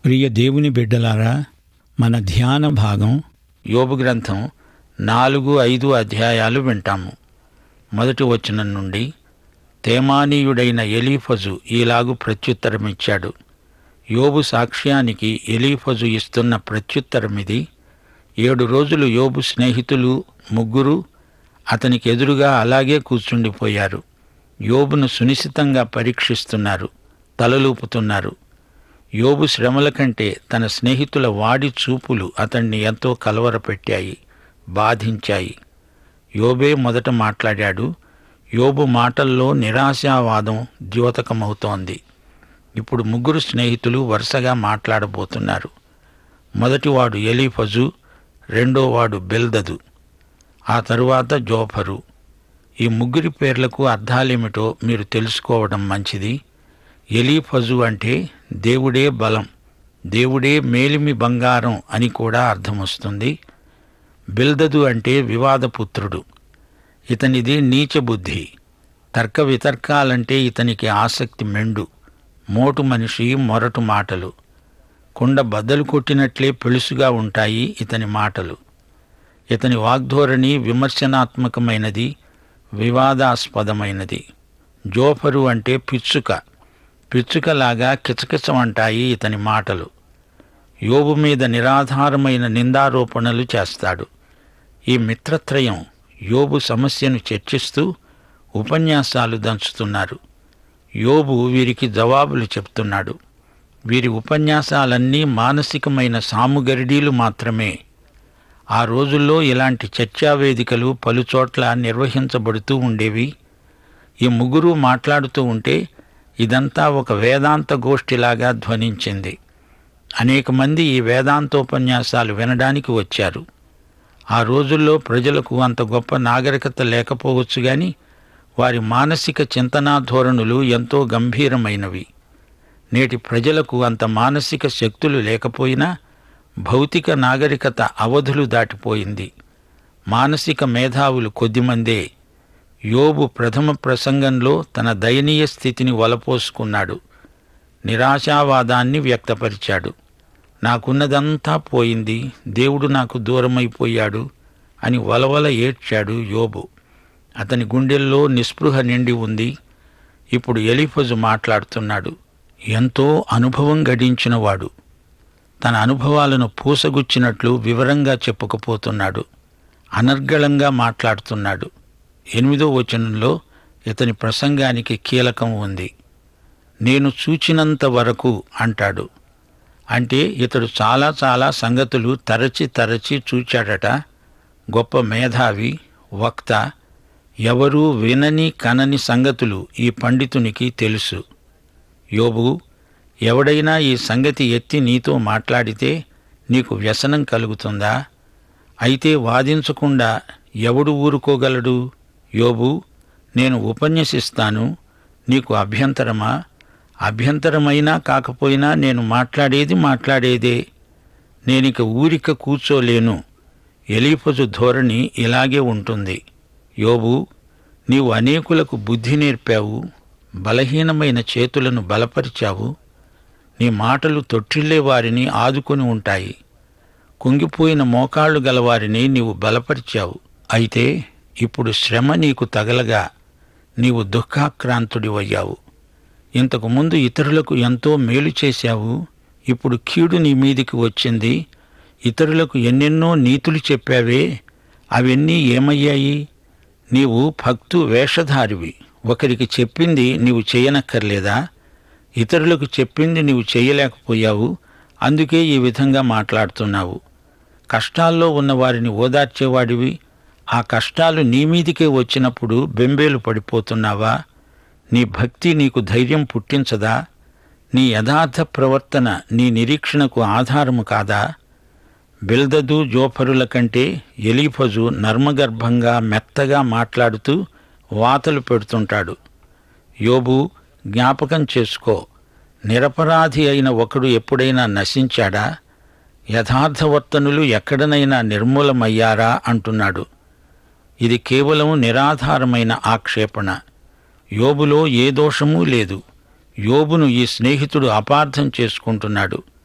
ప్రియ దేవుని బిడ్డలారా మన ధ్యాన భాగం యోబు గ్రంథం నాలుగు ఐదు అధ్యాయాలు వింటాము మొదటి వచనం నుండి తేమానీయుడైన ఎలీఫజు ఈలాగు ప్రత్యుత్తరమిచ్చాడు యోబు సాక్ష్యానికి ఎలీఫజు ఇస్తున్న ప్రత్యుత్తరమిది ఏడు రోజులు యోబు స్నేహితులు ముగ్గురు అతనికి ఎదురుగా అలాగే కూర్చుండిపోయారు యోబును సునిశితంగా పరీక్షిస్తున్నారు తలలూపుతున్నారు యోబు శ్రమల కంటే తన స్నేహితుల వాడి చూపులు అతన్ని ఎంతో కలవరపెట్టాయి బాధించాయి యోబే మొదట మాట్లాడాడు యోబు మాటల్లో నిరాశావాదం ద్యోతకమవుతోంది ఇప్పుడు ముగ్గురు స్నేహితులు వరుసగా మాట్లాడబోతున్నారు మొదటివాడు ఎలీఫజు రెండోవాడు బెల్దదు ఆ తరువాత జోఫరు ఈ ముగ్గురి పేర్లకు అర్థాలేమిటో మీరు తెలుసుకోవడం మంచిది ఎలీఫజు అంటే దేవుడే బలం దేవుడే మేలిమి బంగారం అని కూడా అర్థం వస్తుంది బిల్దదు అంటే వివాదపుత్రుడు ఇతనిది నీచ బుద్ధి తర్క వితర్కాలంటే ఇతనికి ఆసక్తి మెండు మోటు మనిషి మొరటు మాటలు కుండ బద్దలు కొట్టినట్లే పెలుసుగా ఉంటాయి ఇతని మాటలు ఇతని వాగ్ధోరణి విమర్శనాత్మకమైనది వివాదాస్పదమైనది జోఫరు అంటే పిచ్చుక పిచ్చుకలాగా కిచకిచమంటాయి ఇతని మాటలు యోబు మీద నిరాధారమైన నిందారోపణలు చేస్తాడు ఈ మిత్రత్రయం యోబు సమస్యను చర్చిస్తూ ఉపన్యాసాలు దంచుతున్నారు యోబు వీరికి జవాబులు చెప్తున్నాడు వీరి ఉపన్యాసాలన్నీ మానసికమైన సాముగరిడీలు మాత్రమే ఆ రోజుల్లో ఇలాంటి చర్చా వేదికలు పలుచోట్ల నిర్వహించబడుతూ ఉండేవి ఈ ముగ్గురు మాట్లాడుతూ ఉంటే ఇదంతా ఒక వేదాంత గోష్ఠిలాగా ధ్వనించింది అనేక మంది ఈ వేదాంతోపన్యాసాలు వినడానికి వచ్చారు ఆ రోజుల్లో ప్రజలకు అంత గొప్ప నాగరికత లేకపోవచ్చు గాని వారి మానసిక చింతనా ధోరణులు ఎంతో గంభీరమైనవి నేటి ప్రజలకు అంత మానసిక శక్తులు లేకపోయినా భౌతిక నాగరికత అవధులు దాటిపోయింది మానసిక మేధావులు కొద్దిమందే యోబు ప్రథమ ప్రసంగంలో తన దయనీయ స్థితిని వలపోసుకున్నాడు నిరాశావాదాన్ని వ్యక్తపరిచాడు నాకున్నదంతా పోయింది దేవుడు నాకు దూరమైపోయాడు అని వలవల ఏడ్చాడు యోబు అతని గుండెల్లో నిస్పృహ నిండి ఉంది ఇప్పుడు ఎలిఫజు మాట్లాడుతున్నాడు ఎంతో అనుభవం గడించినవాడు తన అనుభవాలను పూసగుచ్చినట్లు వివరంగా చెప్పుకపోతున్నాడు అనర్గళంగా మాట్లాడుతున్నాడు ఎనిమిదో వచనంలో ఇతని ప్రసంగానికి కీలకం ఉంది నేను చూచినంత వరకు అంటాడు అంటే ఇతడు చాలా చాలా సంగతులు తరచి తరచి చూచాడట గొప్ప మేధావి వక్త ఎవరూ వినని కనని సంగతులు ఈ పండితునికి తెలుసు యోబు ఎవడైనా ఈ సంగతి ఎత్తి నీతో మాట్లాడితే నీకు వ్యసనం కలుగుతుందా అయితే వాదించకుండా ఎవడు ఊరుకోగలడు యోబు నేను ఉపన్యసిస్తాను నీకు అభ్యంతరమా అభ్యంతరమైనా కాకపోయినా నేను మాట్లాడేది మాట్లాడేదే నేనిక ఊరిక కూర్చోలేను ఎలీఫజు ధోరణి ఇలాగే ఉంటుంది యోబు నీవు అనేకులకు బుద్ధి నేర్పావు బలహీనమైన చేతులను బలపరిచావు నీ మాటలు తొట్టిల్లే వారిని ఆదుకొని ఉంటాయి కుంగిపోయిన మోకాళ్లు గలవారిని నీవు బలపరిచావు అయితే ఇప్పుడు శ్రమ నీకు తగలగా నీవు దుఃఖాక్రాంతుడివయ్యావు ఇంతకు ముందు ఇతరులకు ఎంతో మేలు చేశావు ఇప్పుడు కీడు నీ మీదికి వచ్చింది ఇతరులకు ఎన్నెన్నో నీతులు చెప్పావే అవన్నీ ఏమయ్యాయి నీవు భక్తు వేషధారివి ఒకరికి చెప్పింది నీవు చేయనక్కర్లేదా ఇతరులకు చెప్పింది నీవు చేయలేకపోయావు అందుకే ఈ విధంగా మాట్లాడుతున్నావు కష్టాల్లో ఉన్న వారిని ఓదార్చేవాడివి ఆ కష్టాలు నీ మీదికే వచ్చినప్పుడు బెంబేలు పడిపోతున్నావా నీ భక్తి నీకు ధైర్యం పుట్టించదా నీ యథార్థ ప్రవర్తన నీ నిరీక్షణకు ఆధారము కాదా బిల్దదు జోఫరుల కంటే ఎలీఫజు నర్మగర్భంగా మెత్తగా మాట్లాడుతూ వాతలు పెడుతుంటాడు యోబు జ్ఞాపకం చేసుకో నిరపరాధి అయిన ఒకడు ఎప్పుడైనా నశించాడా యథార్థవర్తనులు ఎక్కడనైనా నిర్మూలమయ్యారా అంటున్నాడు ఇది కేవలం నిరాధారమైన ఆక్షేపణ యోబులో ఏ దోషమూ లేదు యోబును ఈ స్నేహితుడు అపార్థం చేసుకుంటున్నాడు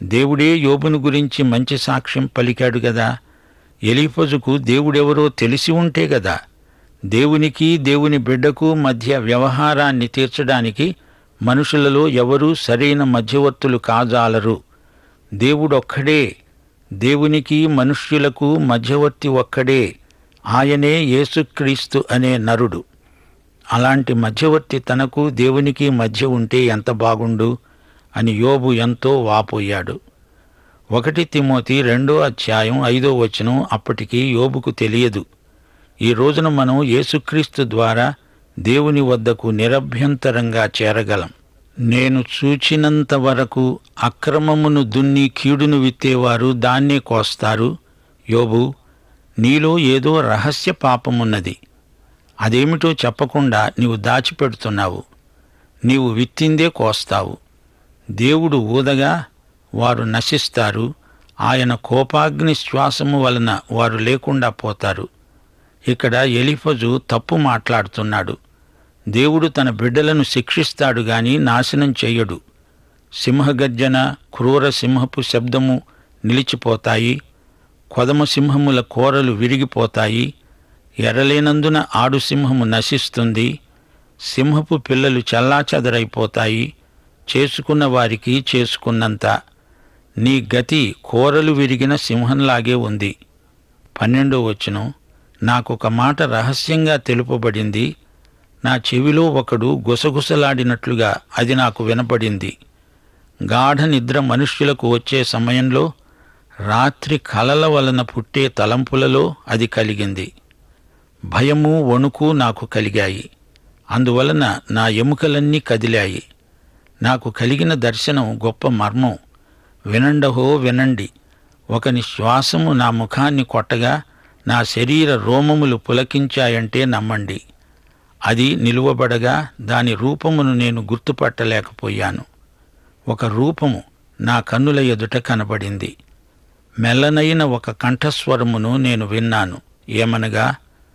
దేవుడే యోబును గురించి మంచి సాక్ష్యం పలికాడు గదా ఎలీఫజుకు దేవుడెవరో తెలిసి ఉంటే గదా దేవునికి దేవుని బిడ్డకు మధ్య వ్యవహారాన్ని తీర్చడానికి మనుషులలో ఎవరూ సరైన మధ్యవర్తులు కాజాలరు దేవుడొక్కడే దేవునికి మనుష్యులకు మధ్యవర్తి ఒక్కడే ఆయనే యేసుక్రీస్తు అనే నరుడు అలాంటి మధ్యవర్తి తనకు దేవునికి మధ్య ఉంటే ఎంత బాగుండు అని యోబు ఎంతో వాపోయాడు ఒకటి తిమోతి రెండో అధ్యాయం ఐదో వచనం అప్పటికి యోబుకు తెలియదు ఈ రోజున మనం యేసుక్రీస్తు ద్వారా దేవుని వద్దకు నిరభ్యంతరంగా చేరగలం నేను చూచినంత వరకు అక్రమమును దున్ని కీడును విత్తేవారు దాన్నే కోస్తారు యోబు నీలో ఏదో రహస్య పాపమున్నది అదేమిటో చెప్పకుండా నీవు దాచిపెడుతున్నావు నీవు విత్తిందే కోస్తావు దేవుడు ఊదగా వారు నశిస్తారు ఆయన కోపాగ్ని శ్వాసము వలన వారు లేకుండా పోతారు ఇక్కడ ఎలిఫజు తప్పు మాట్లాడుతున్నాడు దేవుడు తన బిడ్డలను శిక్షిస్తాడు గాని నాశనం చెయ్యడు సింహగర్జన క్రూర సింహపు శబ్దము నిలిచిపోతాయి కొదమ సింహముల కోరలు విరిగిపోతాయి ఎరలేనందున ఆడు సింహము నశిస్తుంది సింహపు పిల్లలు చల్లాచెదరైపోతాయి చేసుకున్న వారికి చేసుకున్నంత నీ గతి కోరలు విరిగిన సింహంలాగే ఉంది పన్నెండో వచనం నాకొక మాట రహస్యంగా తెలుపబడింది నా చెవిలో ఒకడు గుసగుసలాడినట్లుగా అది నాకు వినపడింది గాఢ నిద్ర మనుష్యులకు వచ్చే సమయంలో రాత్రి కలల వలన పుట్టే తలంపులలో అది కలిగింది భయము వణుకు నాకు కలిగాయి అందువలన నా ఎముకలన్నీ కదిలాయి నాకు కలిగిన దర్శనం గొప్ప మర్మం వినండహో వినండి ఒకని శ్వాసము నా ముఖాన్ని కొట్టగా నా శరీర రోమములు పులకించాయంటే నమ్మండి అది నిలువబడగా దాని రూపమును నేను గుర్తుపట్టలేకపోయాను ఒక రూపము నా కన్నుల ఎదుట కనబడింది మెల్లనైన ఒక కంఠస్వరమును నేను విన్నాను ఏమనగా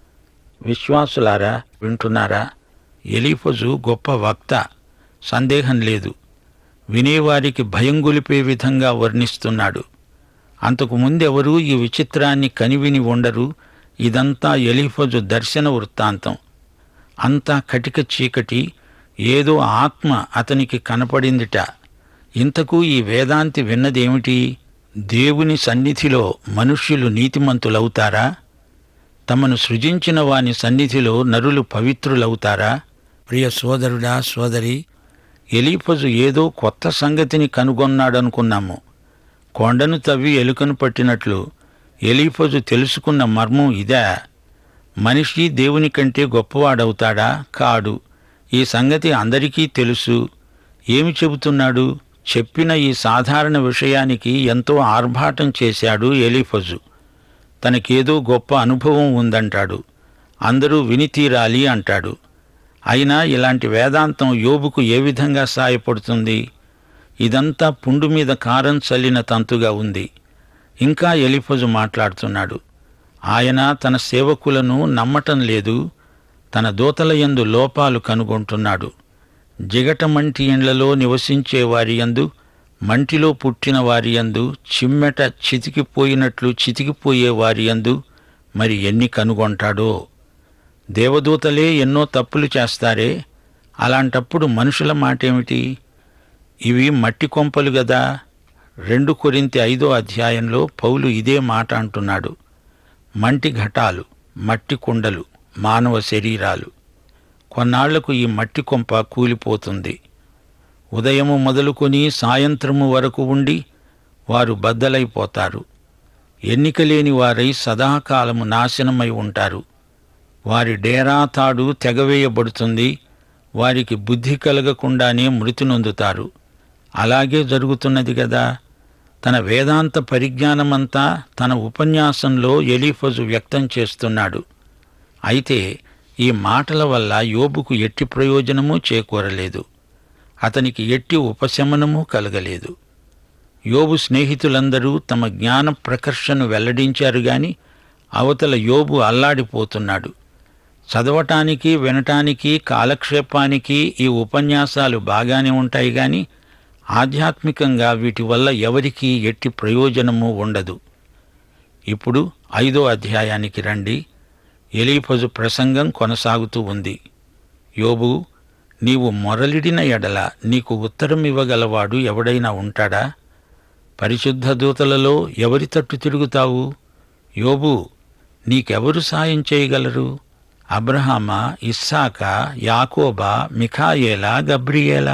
విశ్వాసులారా వింటున్నారా ఎలీఫజు గొప్ప వక్త సందేహం లేదు వినేవారికి భయం గొలిపే విధంగా వర్ణిస్తున్నాడు అంతకు ముందెవరూ ఈ విచిత్రాన్ని కనివిని ఉండరు ఇదంతా ఎలీఫజు దర్శన వృత్తాంతం అంతా కటిక చీకటి ఏదో ఆత్మ అతనికి కనపడిందిట ఇంతకు ఈ వేదాంతి విన్నదేమిటి దేవుని సన్నిధిలో మనుష్యులు నీతిమంతులవుతారా తమను సృజించిన వాని సన్నిధిలో నరులు పవిత్రులవుతారా ప్రియ సోదరుడా సోదరి ఎలీఫజు ఏదో కొత్త సంగతిని కనుగొన్నాడనుకున్నాము కొండను తవ్వి ఎలుకను పట్టినట్లు ఎలీఫజు తెలుసుకున్న మర్మం ఇదే మనిషి దేవుని కంటే గొప్పవాడవుతాడా కాడు ఈ సంగతి అందరికీ తెలుసు ఏమి చెబుతున్నాడు చెప్పిన ఈ సాధారణ విషయానికి ఎంతో ఆర్భాటం చేశాడు ఎలీఫజు తనకేదో గొప్ప అనుభవం ఉందంటాడు అందరూ విని తీరాలి అంటాడు అయినా ఇలాంటి వేదాంతం యోబుకు ఏ విధంగా సాయపడుతుంది ఇదంతా పుండు మీద కారం చల్లిన తంతుగా ఉంది ఇంకా ఎలిఫజు మాట్లాడుతున్నాడు ఆయన తన సేవకులను నమ్మటం లేదు తన దూతల యందు లోపాలు కనుగొంటున్నాడు జిగట మంటి ఇండ్లలో నివసించే వారి యందు మంటిలో పుట్టిన వారి యందు చిమ్మెట చితికిపోయినట్లు చితికిపోయే వారి యందు మరి ఎన్ని కనుగొంటాడో దేవదూతలే ఎన్నో తప్పులు చేస్తారే అలాంటప్పుడు మనుషుల మాటేమిటి ఇవి మట్టి కొంపలు గదా రెండు కొరింతి ఐదో అధ్యాయంలో పౌలు ఇదే మాట అంటున్నాడు మంటి ఘటాలు మట్టి కుండలు మానవ శరీరాలు కొన్నాళ్లకు ఈ మట్టి కొంప కూలిపోతుంది ఉదయము మొదలుకొని సాయంత్రము వరకు ఉండి వారు బద్దలైపోతారు ఎన్నికలేని వారై సదాకాలము నాశనమై ఉంటారు వారి డేరా తాడు తెగవేయబడుతుంది వారికి బుద్ధి కలగకుండానే మృతి నొందుతారు అలాగే జరుగుతున్నది కదా తన వేదాంత పరిజ్ఞానమంతా తన ఉపన్యాసంలో ఎలీఫజు వ్యక్తం చేస్తున్నాడు అయితే ఈ మాటల వల్ల యోబుకు ఎట్టి ప్రయోజనమూ చేకూరలేదు అతనికి ఎట్టి ఉపశమనము కలగలేదు యోబు స్నేహితులందరూ తమ జ్ఞాన ప్రకర్షను వెల్లడించారు గాని అవతల యోబు అల్లాడిపోతున్నాడు చదవటానికి వినటానికి కాలక్షేపానికి ఈ ఉపన్యాసాలు బాగానే ఉంటాయి గాని ఆధ్యాత్మికంగా వీటి వల్ల ఎవరికీ ఎట్టి ప్రయోజనము ఉండదు ఇప్పుడు ఐదో అధ్యాయానికి రండి ఎలీఫజు ప్రసంగం కొనసాగుతూ ఉంది యోబు నీవు మొరలిడిన ఎడల నీకు ఉత్తరం ఇవ్వగలవాడు ఎవడైనా ఉంటాడా పరిశుద్ధ దూతలలో ఎవరి తట్టు తిరుగుతావు యోబు నీకెవరు సాయం చేయగలరు అబ్రహామా ఇస్సాక యాకోబా మిఖాయేలా గబ్రియేలా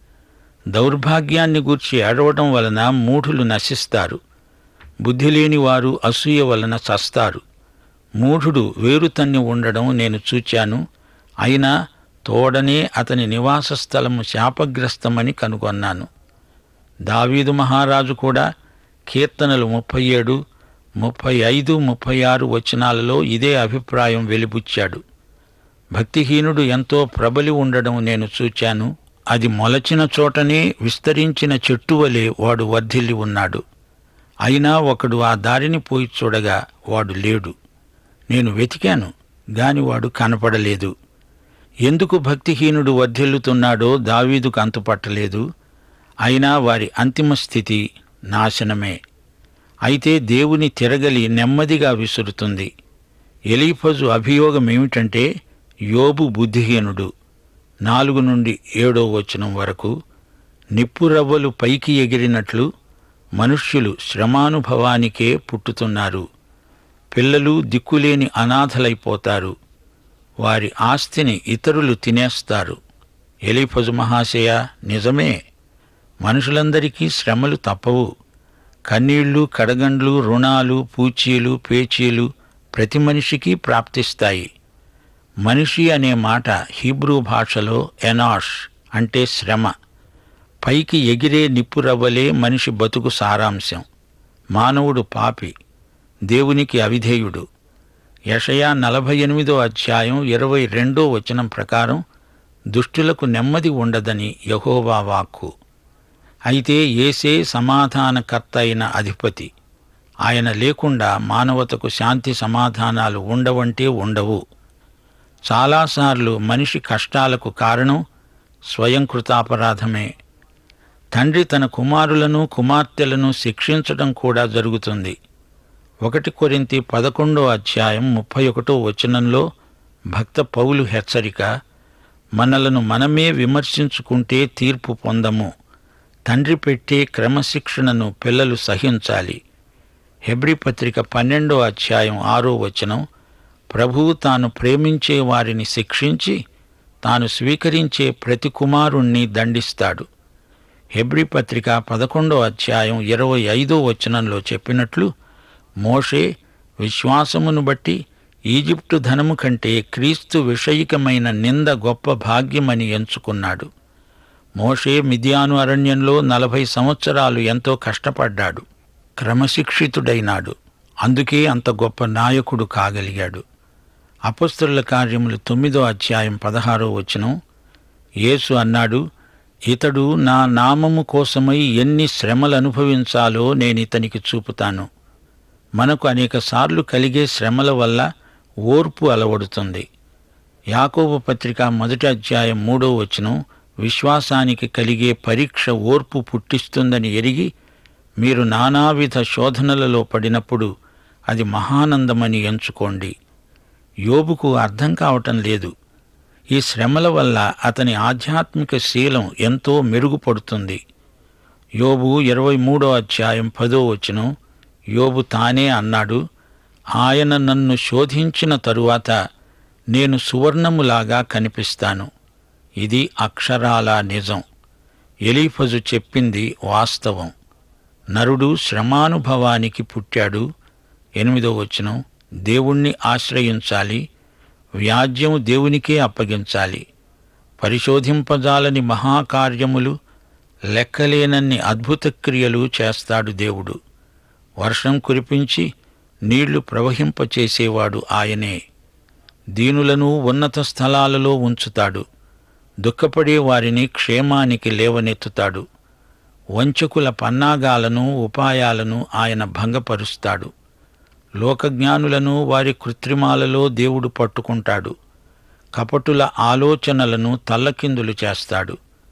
దౌర్భాగ్యాన్ని గూర్చి ఏడవడం వలన మూఢులు నశిస్తారు బుద్ధి లేని వారు అసూయ వలన చస్తారు మూఢుడు వేరు తన్ని ఉండడం నేను చూచాను అయినా తోడనే అతని నివాస స్థలము శాపగ్రస్తమని కనుగొన్నాను దావీదు మహారాజు కూడా కీర్తనలు ముప్పై ఏడు ముప్పై ఐదు ముప్పై ఆరు వచనాలలో ఇదే అభిప్రాయం వెలిబుచ్చాడు భక్తిహీనుడు ఎంతో ప్రబలి ఉండడం నేను చూచాను అది మొలచిన చోటనే విస్తరించిన చెట్టు వలె వాడు వర్ధిల్లి ఉన్నాడు అయినా ఒకడు ఆ దారిని పోయి చూడగా వాడు లేడు నేను వెతికాను గాని వాడు కనపడలేదు ఎందుకు భక్తిహీనుడు వర్ధిల్లుతున్నాడో దావీదుకు అంతుపట్టలేదు అయినా వారి అంతిమ స్థితి నాశనమే అయితే దేవుని తిరగలి నెమ్మదిగా విసురుతుంది ఎలీఫజు అభియోగం ఏమిటంటే యోబు బుద్ధిహీనుడు నాలుగు నుండి ఏడో వచనం వరకు నిప్పురవ్వలు పైకి ఎగిరినట్లు మనుష్యులు శ్రమానుభవానికే పుట్టుతున్నారు పిల్లలు దిక్కులేని అనాథలైపోతారు వారి ఆస్తిని ఇతరులు తినేస్తారు ఎలీఫజు మహాశయ నిజమే మనుషులందరికీ శ్రమలు తప్పవు కన్నీళ్లు కడగండ్లు రుణాలు పూచీలు పేచీలు ప్రతి మనిషికి ప్రాప్తిస్తాయి మనిషి అనే మాట హీబ్రూ భాషలో ఎనాష్ అంటే శ్రమ పైకి ఎగిరే నిప్పురవ్వలే మనిషి బతుకు సారాంశం మానవుడు పాపి దేవునికి అవిధేయుడు యషయా నలభై ఎనిమిదో అధ్యాయం ఇరవై రెండో వచనం ప్రకారం దుష్టులకు నెమ్మది ఉండదని యహోవా వాక్కు అయితే ఏసే సమాధానకర్త అయిన అధిపతి ఆయన లేకుండా మానవతకు శాంతి సమాధానాలు ఉండవంటే ఉండవు చాలాసార్లు మనిషి కష్టాలకు కారణం స్వయం కృతాపరాధమే తండ్రి తన కుమారులను కుమార్తెలను శిక్షించడం కూడా జరుగుతుంది ఒకటి కొరింతి పదకొండో అధ్యాయం ముప్పై ఒకటో వచనంలో భక్త పౌలు హెచ్చరిక మనలను మనమే విమర్శించుకుంటే తీర్పు పొందము తండ్రి పెట్టే క్రమశిక్షణను పిల్లలు సహించాలి హెబ్రి పత్రిక పన్నెండో అధ్యాయం ఆరో వచనం ప్రభువు తాను ప్రేమించే వారిని శిక్షించి తాను స్వీకరించే ప్రతి కుమారుణ్ణి దండిస్తాడు హెబ్రి పత్రిక పదకొండో అధ్యాయం ఇరవై ఐదో వచనంలో చెప్పినట్లు మోషే విశ్వాసమును బట్టి ఈజిప్టు ధనము కంటే క్రీస్తు విషయికమైన నింద గొప్ప భాగ్యమని ఎంచుకున్నాడు మోషే మిథియాను అరణ్యంలో నలభై సంవత్సరాలు ఎంతో కష్టపడ్డాడు క్రమశిక్షితుడైనాడు అందుకే అంత గొప్ప నాయకుడు కాగలిగాడు అపస్తుల కార్యములు తొమ్మిదో అధ్యాయం పదహారో వచనం యేసు అన్నాడు ఇతడు నా నామము కోసమై ఎన్ని శ్రమలు అనుభవించాలో నేను ఇతనికి చూపుతాను మనకు అనేక సార్లు కలిగే శ్రమల వల్ల ఓర్పు అలవడుతుంది యాకోబు పత్రిక మొదటి అధ్యాయం మూడో వచనం విశ్వాసానికి కలిగే పరీక్ష ఓర్పు పుట్టిస్తుందని ఎరిగి మీరు నానావిధ శోధనలలో పడినప్పుడు అది మహానందమని ఎంచుకోండి యోబుకు అర్థం కావటం లేదు ఈ శ్రమల వల్ల అతని ఆధ్యాత్మిక శీలం ఎంతో మెరుగుపడుతుంది యోబు ఇరవై మూడో అధ్యాయం పదో వచనం యోబు తానే అన్నాడు ఆయన నన్ను శోధించిన తరువాత నేను సువర్ణములాగా కనిపిస్తాను ఇది అక్షరాల నిజం ఎలీఫజు చెప్పింది వాస్తవం నరుడు శ్రమానుభవానికి పుట్టాడు ఎనిమిదో వచనం దేవుణ్ణి ఆశ్రయించాలి వ్యాజ్యం దేవునికే అప్పగించాలి పరిశోధింపజాలని మహాకార్యములు లెక్కలేనన్ని అద్భుత క్రియలు చేస్తాడు దేవుడు వర్షం కురిపించి నీళ్లు ప్రవహింపచేసేవాడు ఆయనే దీనులను ఉన్నత స్థలాలలో ఉంచుతాడు దుఃఖపడే వారిని క్షేమానికి లేవనెత్తుతాడు వంచకుల పన్నాగాలను ఉపాయాలను ఆయన భంగపరుస్తాడు లోకజ్ఞానులను వారి కృత్రిమాలలో దేవుడు పట్టుకుంటాడు కపటుల ఆలోచనలను తల్లకిందులు చేస్తాడు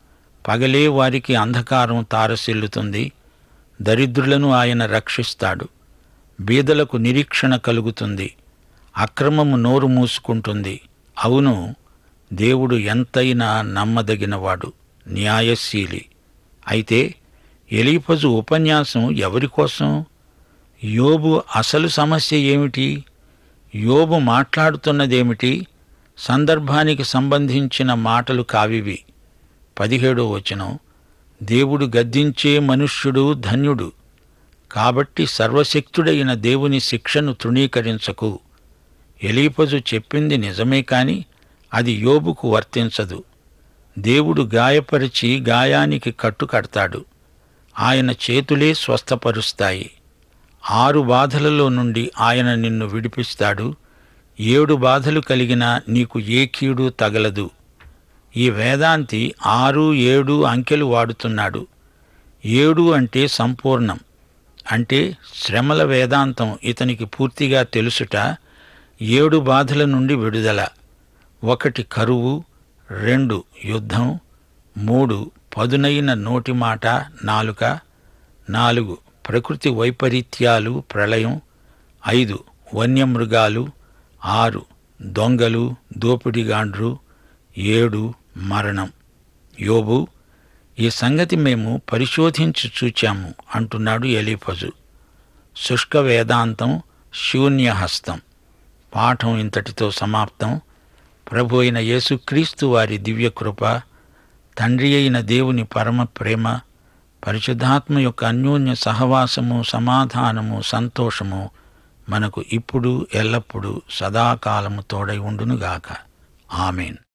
పగలే వారికి అంధకారం తారసిల్లుతుంది దరిద్రులను ఆయన రక్షిస్తాడు బీదలకు నిరీక్షణ కలుగుతుంది అక్రమము నోరు మూసుకుంటుంది అవును దేవుడు ఎంతైనా నమ్మదగినవాడు న్యాయశీలి అయితే ఎలీపజు ఉపన్యాసం ఎవరి కోసం యోబు అసలు సమస్య ఏమిటి యోబు మాట్లాడుతున్నదేమిటి సందర్భానికి సంబంధించిన మాటలు కావివి పదిహేడో వచనం దేవుడు గద్దించే మనుష్యుడు ధన్యుడు కాబట్టి సర్వశక్తుడైన దేవుని శిక్షను తృణీకరించకు ఎలీపజు చెప్పింది నిజమే కాని అది యోబుకు వర్తించదు దేవుడు గాయపరిచి గాయానికి కట్టుకడతాడు ఆయన చేతులే స్వస్థపరుస్తాయి ఆరు బాధలలో నుండి ఆయన నిన్ను విడిపిస్తాడు ఏడు బాధలు కలిగినా నీకు ఏ కీడు తగలదు ఈ వేదాంతి ఆరు ఏడు అంకెలు వాడుతున్నాడు ఏడు అంటే సంపూర్ణం అంటే శ్రమల వేదాంతం ఇతనికి పూర్తిగా తెలుసుట ఏడు బాధల నుండి విడుదల ఒకటి కరువు రెండు యుద్ధం మూడు పదునైన నోటి మాట నాలుక నాలుగు ప్రకృతి వైపరీత్యాలు ప్రళయం ఐదు వన్యమృగాలు ఆరు దొంగలు దోపిడిగాండ్రు ఏడు మరణం యోబు ఈ సంగతి మేము పరిశోధించి చూచాము అంటున్నాడు ఎలీఫజు శుష్క వేదాంతం శూన్యహస్తం పాఠం ఇంతటితో సమాప్తం ప్రభు అయిన యేసుక్రీస్తు వారి దివ్యకృప తండ్రి అయిన దేవుని పరమ ప్రేమ పరిశుద్ధాత్మ యొక్క అన్యోన్య సహవాసము సమాధానము సంతోషము మనకు ఇప్పుడు ఎల్లప్పుడూ సదాకాలము తోడై ఉండునుగాక ఆమెన్